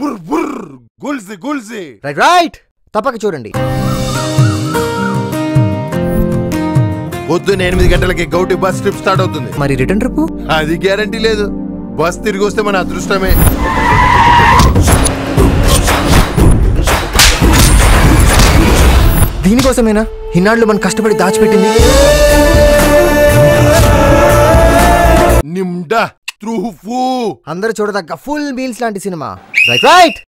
బుర్ బుర్ గుల్సి గుల్సి right right తప్పక చూడండి పొద్దున్న ఎనిమిది గంటలకి గౌటి బస్ ట్రిప్ స్టార్ట్ అవుతుంది మరి రిటర్న్ ట్రిప్ అది గ్యారంటీ లేదు బస్ తిరిగి వస్తే మన అదృష్టమే దీనికోసమేనా ఇన్నాళ్ళు మనం కష్టపడి దాచిపెట్టింది నిమ్డా త్రూఫు అందరూ చూడదగ్గ ఫుల్ మీల్స్ లాంటి సినిమా రైట్ రైట్